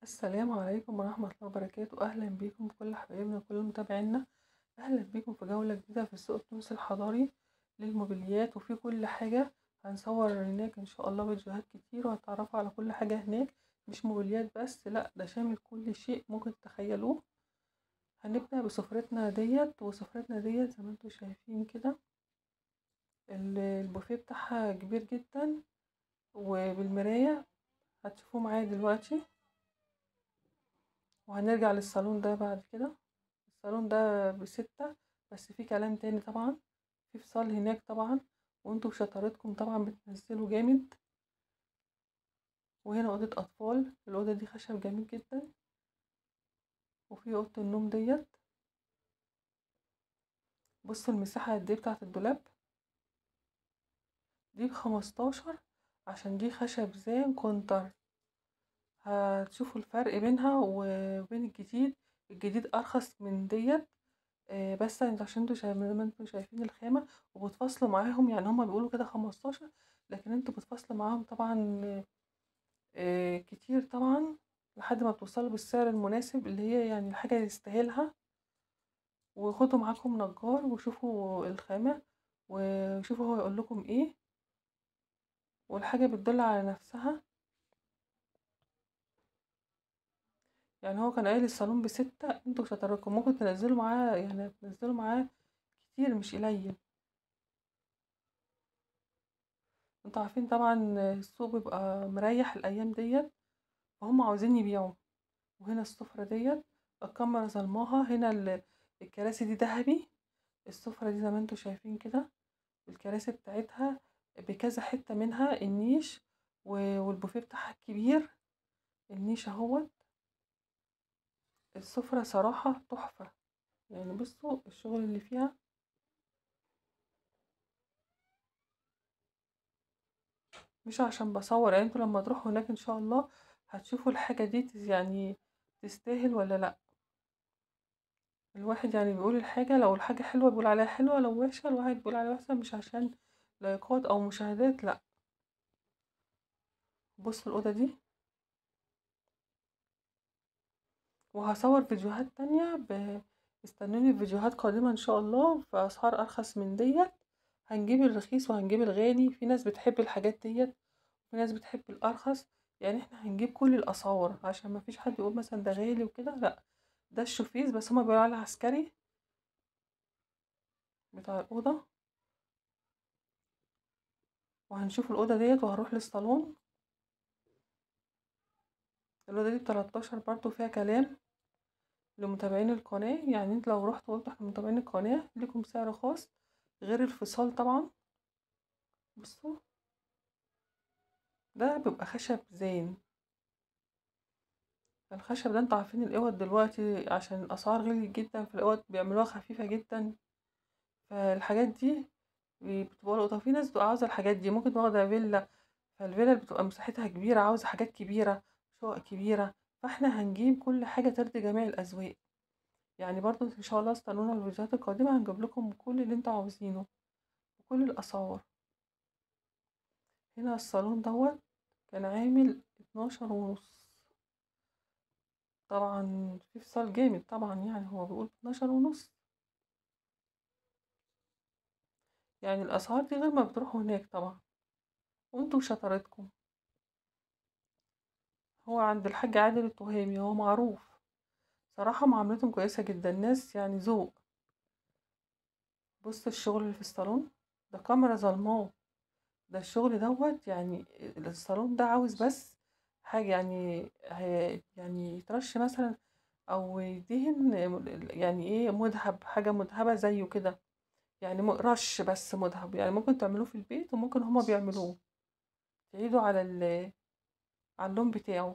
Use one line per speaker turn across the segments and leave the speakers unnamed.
السلام عليكم ورحمة الله وبركاته أهلا بيكم كل حبايبنا وكل متابعينا أهلا بيكم في جولة جديدة في السوق التونسي الحضاري للموبيليات وفي كل حاجة هنصور هناك إن شاء الله فيديوهات كتير وهتعرفوا على كل حاجة هناك مش موبيليات بس لأ ده شامل كل شيء ممكن تتخيلوه هنبدأ بسفرتنا ديت وسفرتنا ديت زي ما انتوا شايفين كده البوفيه بتاعها كبير جدا وبالمراية هتشوفوه معايا دلوقتي وهنرجع للصالون ده بعد كده الصالون ده بستة بس في كلام تاني طبعا في فصال هناك طبعا وانتوا بشطارتكم طبعا بتنزلوا جامد وهنا أوضة أطفال الأوضة دي خشب جميل جدا وفي أوضة النوم ديت بصوا المساحة قد ايه بتاعة الدولاب دي بخمستاشر عشان دي خشب زان كونتر هتشوفوا الفرق بينها وبين الجديد الجديد ارخص من ديت بس عشان انتوا زي ما انتوا شايفين الخامة وبتفاصلوا معاهم يعني هما بيقولوا كده خمستاشر لكن انتوا بتفاصلوا معاهم طبعا كتير طبعا لحد ما توصلوا بالسعر المناسب اللي هي يعني الحاجة يستاهلها وخدوا معاكم نجار وشوفوا الخامة وشوفوا هو يقول لكم ايه والحاجة بتدل على نفسها يعني هو كان قايل الصالون بستة انتوا شطاركم ممكن تنزلوا معاه يعني تنزلوا معاه كتير مش قليل انتوا عارفين طبعا السوق بيبقى مريح الايام ديت فهم عاوزين يبيعوا وهنا السفرة ديت الكاميرا ظلماها هنا الكراسي دي ذهبي السفرة دي زي ما انتوا شايفين كده الكراسي بتاعتها بكذا حتة منها النيش والبوفيه بتاعها كبير النيش اهوت السفرة صراحة تحفة يعني بصوا الشغل اللي فيها مش عشان بصور يعني انتوا لما تروحوا هناك ان شاء الله هتشوفوا الحاجة دي يعني تستاهل ولا لا الواحد يعني بيقول الحاجة لو الحاجة حلوة بيقول عليها حلوة لو وحشة الواحد بيقول عليها وحشة مش عشان لايكات او مشاهدات لا بصوا الأوضة دي وهصور فيديوهات تانية ب... استنوني في فيديوهات قادمة ان شاء الله في اسعار ارخص من ديت هنجيب الرخيص وهنجيب الغالي في ناس بتحب الحاجات ديت وفي ناس بتحب الارخص يعني احنا هنجيب كل الاسعار عشان ما فيش حد يقول مثلا ده غالي وكده لا ده الشوفيز بس هما بيقولوا عليه عسكري بتاع الاوضه وهنشوف الاوضه ديت وهروح للصالون الأوضة دي بتلاتاشر برضو فيها كلام لمتابعين القناة يعني انت لو رحت وقلت احنا متابعين القناة ليكم سعر خاص غير الفصال طبعا بصوا ده بيبقى خشب زين الخشب ده انتوا عارفين الاوض دلوقتي عشان الاسعار غليت جدا في الاوض بيعملوها خفيفة جدا فالحاجات دي بتبقى لقطة في ناس بتبقى عاوزة الحاجات دي ممكن واخدة فيلا فالفيلا بتبقى مساحتها كبيرة عاوزة حاجات كبيرة شقق كبيرة فاحنا هنجيب كل حاجة ترضي جميع الأذواق يعني برضو ان شاء الله استنونا الفيديوهات القادمة هنجيب لكم كل اللي انتوا عاوزينه وكل الأسعار هنا الصالون دوت كان عامل اتناشر ونص طبعا في فصال جامد طبعا يعني هو بيقول اتناشر ونص يعني الأسعار دي غير ما بتروحوا هناك طبعا وانتوا شطارتكم هو عند الحاج عادل التهامي هو معروف صراحة معاملتهم كويسة جدا ناس يعني ذوق بص الشغل اللي في الصالون ده كاميرا ظلماه ده الشغل دوت يعني الصالون ده عاوز بس حاجة يعني يعني يترش مثلا او يدهن يعني ايه مذهب حاجة مذهبة زيه كده يعني رش بس مذهب يعني ممكن تعملوه في البيت وممكن هما بيعملوه تعيدوا على ال على اللون بتاعه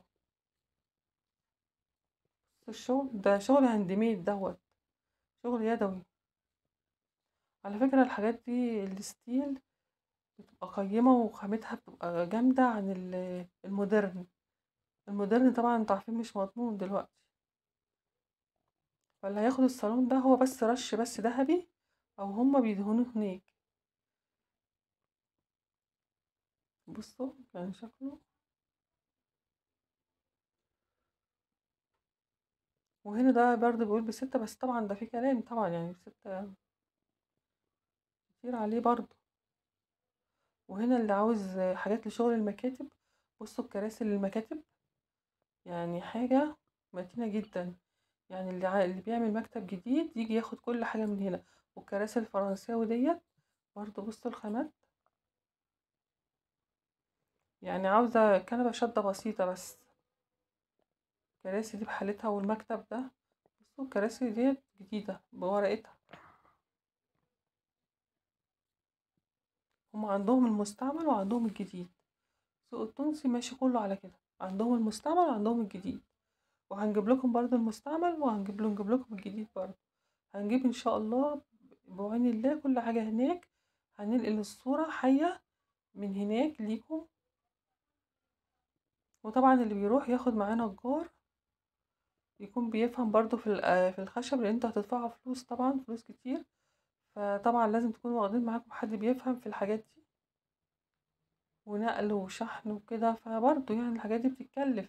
الشغل ده شغل هاندميد دوت شغل يدوي على فكرة الحاجات دي الستيل بتبقى قيمة وخامتها بتبقى جامدة عن المودرن المودرن طبعا انتوا عارفين مش مضمون دلوقتي فاللي هياخد الصالون ده هو بس رش بس ذهبي او هما بيدهنوه هناك بصوا يعني شكله وهنا ده برضه بيقول بستة بس طبعا ده فيه كلام طبعا يعني بستة كتير عليه برضه وهنا اللي عاوز حاجات لشغل المكاتب بصوا الكراسي للمكاتب يعني حاجة متينة جدا يعني اللي, ع... اللي بيعمل مكتب جديد يجي ياخد كل حاجة من هنا والكراسي الفرنساوي ديت برضه بصوا الخامات يعني عاوزة كنبة شدة بسيطة بس الكراسي دي بحالتها والمكتب ده بصوا الكراسي ديت جديدة بورقتها هما عندهم المستعمل وعندهم الجديد السوق التونسي ماشي كله على كده عندهم المستعمل وعندهم الجديد وهنجيب لكم برضو المستعمل وهنجيب له نجيب لكم الجديد برضو هنجيب ان شاء الله بعين الله كل حاجة هناك هننقل الصورة حية من هناك ليكم وطبعا اللي بيروح ياخد معاه نجار يكون بيفهم برضو في في الخشب لان انتوا هتدفعوا فلوس طبعا فلوس كتير فطبعا لازم تكونوا واخدين معاكم حد بيفهم في الحاجات دي ونقل وشحن وكده فبرضو يعني الحاجات دي بتتكلف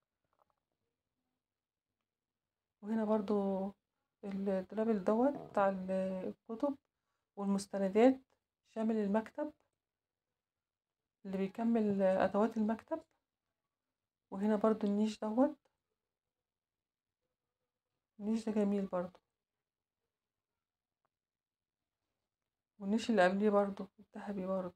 وهنا برضو الدولاب دوت بتاع الكتب والمستندات شامل المكتب اللي بيكمل ادوات المكتب وهنا برضو النيش دوت النيش ده جميل برضو والنيش اللي قبليه برضو الذهبي برضو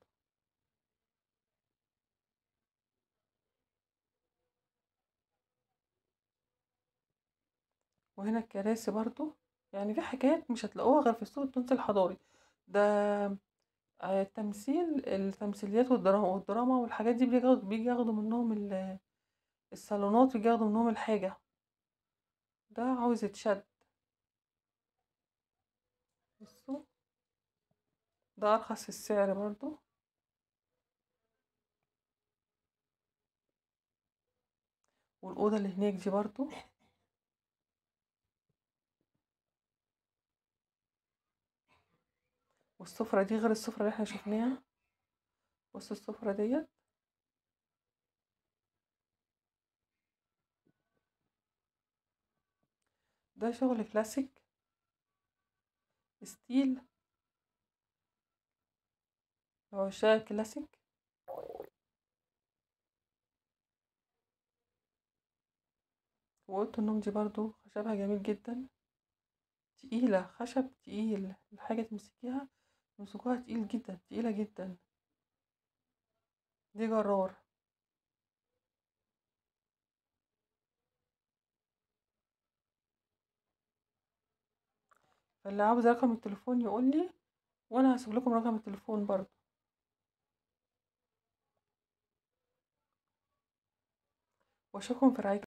وهنا الكراسي برضو يعني في حاجات مش هتلاقوها غير في السوق التونسي الحضاري ده التمثيل التمثيليات والدراما والدراما والحاجات دي بيجي بيجي ياخدوا منهم الصالونات بيجي ياخدوا منهم الحاجة ده عاوز يتشد بصوا ده ارخص في السعر برضو والاوضه اللي هناك دي برضو والسفرة دي غير السفرة اللي احنا شفناها بصوا السفرة ديت ده شغل كلاسيك ستيل عشاق كلاسيك وأوضة النوم دي برضو خشبها جميل جدا تقيلة خشب تقيل الحاجة تمسكيها تمسكوها تقيل جدا تقيلة جدا دي جرار فاللي عاوز رقم التليفون يقولي وانا هسيب لكم رقم التليفون برضو واشوفكم في رعاية